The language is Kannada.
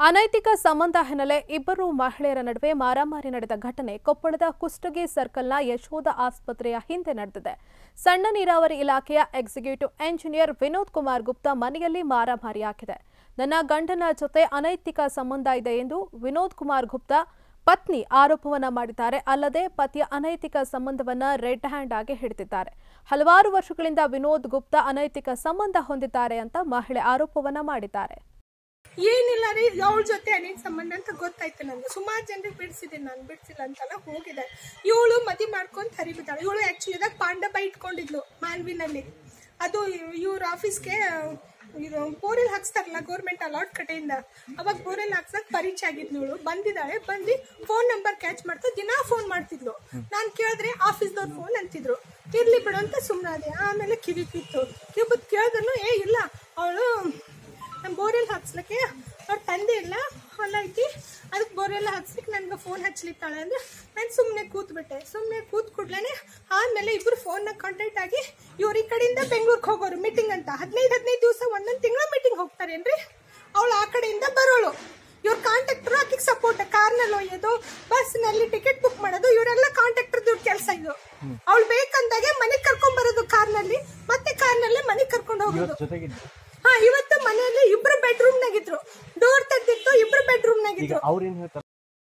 ಅನೈತಿಕ ಸಂಬಂಧ ಹಿನ್ನೆಲೆ ಇಬ್ಬರು ಮಹಿಳೆಯರ ನಡುವೆ ಮಾರಾಮಾರಿ ನಡೆದ ಘಟನೆ ಕೊಪ್ಪಳದ ಕುಷ್ಟಗಿ ಸರ್ಕಲ್ನ ಯಶೋಧ ಆಸ್ಪತ್ರೆಯ ಹಿಂದೆ ನಡೆದಿದೆ ಸಣ್ಣ ನೀರಾವರಿ ಇಲಾಖೆಯ ಎಕ್ಸಿಕ್ಯೂಟಿವ್ ಎಂಜಿನಿಯರ್ ವಿನೋದ್ ಕುಮಾರ್ ಗುಪ್ತಾ ಮನೆಯಲ್ಲಿ ಮಾರಾಮಾರಿಯಾಗಿದೆ ನನ್ನ ಗಂಡನ ಜೊತೆ ಅನೈತಿಕ ಸಂಬಂಧ ಇದೆ ಎಂದು ವಿನೋದ್ ಕುಮಾರ್ ಗುಪ್ತಾ ಪತ್ನಿ ಆರೋಪವನ್ನ ಮಾಡಿದ್ದಾರೆ ಅಲ್ಲದೆ ಪತಿಯ ಅನೈತಿಕ ಸಂಬಂಧವನ್ನ ರೆಡ್ ಹ್ಯಾಂಡ್ ಆಗಿ ಹಿಡಿದಿದ್ದಾರೆ ಹಲವಾರು ವರ್ಷಗಳಿಂದ ವಿನೋದ್ ಗುಪ್ತಾ ಅನೈತಿಕ ಸಂಬಂಧ ಹೊಂದಿದ್ದಾರೆ ಅಂತ ಮಹಿಳೆ ಆರೋಪವನ್ನ ಮಾಡಿದ್ದಾರೆ ಏನಿಲ್ಲ ರೀ ಅವಳ ಜೊತೆ ಅನೇಕ ಸಂಬಂಧ ಅಂತ ಗೊತ್ತಾಯ್ತು ನನಗೆ ಸುಮಾರು ಜನರಿಗೆ ಬಿಡಿಸಿದ್ದೀನಿ ನಾನು ಬಿಡಿಸಿಲ್ಲ ಅಂತಲ್ಲ ಹೋಗಿದೆ ಇವಳು ಮದಿ ಮಾಡ್ಕೊಂಡು ಹರಿಬಿದ್ದಾಳೆ ಇವಳು ಆ್ಯಕ್ಚುಲಿ ಇದಾಗ ಪಾಂಡಬ ಇಟ್ಕೊಂಡಿದ್ಲು ಮಾನ್ವಿನಲ್ಲಿ ಅದು ಇವ್ರ ಆಫೀಸ್ಗೆ ಇದು ಬೋರಿಲ್ ಹಾಕ್ಸ್ತಾರಲ್ಲ ಗೌರ್ಮೆಂಟ್ ಅಲಾಟ್ ಕಡೆಯಿಂದ ಅವಾಗ ಬೋರಿಲ್ ಹಾಕ್ಸಕ್ ಪರಿಚಯ ಆಗಿದ್ಲು ಇವಳು ಬಂದಿದ್ದಾಳೆ ಬಂದು ಫೋನ್ ನಂಬರ್ ಕ್ಯಾಚ್ ಮಾಡ್ತಾ ದಿನಾ ಫೋನ್ ಮಾಡ್ತಿದ್ಲು ನಾನು ಕೇಳಿದ್ರೆ ಆಫೀಸ್ದವ್ರು ಫೋನ್ ಅಂತಿದ್ರು ಇರ್ಲಿ ಬಿಡು ಅಂತ ಸುಮ್ಮನಾದೆ ಆಮೇಲೆ ಕಿವಿ ಕಿತ್ತು ಕಿವಿತ್ ಕೇಳಿದ್ರು ಏ ಇಲ್ಲ ಅವಳು ನಮ್ಮ ಬೋರೆಲ್ ಹಾಕ್ಸ್ಲಿಕ್ಕೆ ಅವ್ರ ತಂದೆ ಇಲ್ಲ ಹೊಲ ಐತಿ ಅದಕ್ಕೆ ಬೋರೆಲ್ಲ ಹಾಕ್ಸ್ಲಿಕ್ಕೆ ನನ್ಗೆ ಫೋನ್ ಹಚ್ಲಿತ್ತಾಳೆ ಅಂದ್ರೆ ನಾನು ಸುಮ್ಮನೆ ಕೂತ್ಬಿಟ್ಟೆ ಸುಮ್ಮನೆ ಕೂತ್ ಕೂಡ್ಲೇನೆ ಆಮೇಲೆ ಇಬ್ರು ಫೋನ್ನಾಗ ಕಾಂಟ್ಯಾಕ್ಟ್ ಆಗಿ ಇವ್ರ ಈ ಕಡೆಯಿಂದ ಬೆಂಗ್ಳೂರಿಗೆ ಹೋಗೋರು ಮೀಟಿಂಗ್ ಅಂತ ಹದಿನೈದು ಹದಿನೈದು ದಿವಸ ಒಂದೊಂದು ತಿಂಗಳ ಮೀಟಿಂಗ್ ಹೋಗ್ತಾರೇನ್ರಿ ಅವಳು ಆ ಕಡೆಯಿಂದ ಬರೋಳು ಇವ್ರ ಕಾಂಟ್ಯಾಕ್ಟರ್ ಆಕಿಗೆ ಸಪೋರ್ಟ್ ಕಾರ್ನಲ್ಲಿ ಒಯ್ಯೋದು ಬಸ್ನಲ್ಲಿ ಟಿಕೆಟ್ ಬುಕ್ ಮಾಡೋದು ಇವರೆಲ್ಲ ಕಾಂಟ್ಯಾಕ್ಟರ್ ದುಡ್ಡು ಕೆಲಸ ಇದು ಅವಳು ಬೇಕಂದಾಗೆ ಮನೆಗೆ ಕರ್ಕೊಂಡ್ ಬರೋದು ಕಾರ್ನಲ್ಲಿ ಮತ್ತೆ ಕಾರ್ನಲ್ಲೇ ಮನೆಗೆ ಕರ್ಕೊಂಡು ಹೋಗೋದು ಹಾ ಇವತ್ತು ಮನೆಯಲ್ಲಿ ಇಬ್ರು ಬೆಡ್ರೂಮ್ ನಾಗಿದ್ರು ಡೋರ್ ತೆಗ್ದಿತ್ತು ಇಬ್ರು ಬೆಡ್ರೂಮ್ ನಾಗಿದ್ರು ಅವ್ರೇನ್ ಹೇಳ್ತಾರ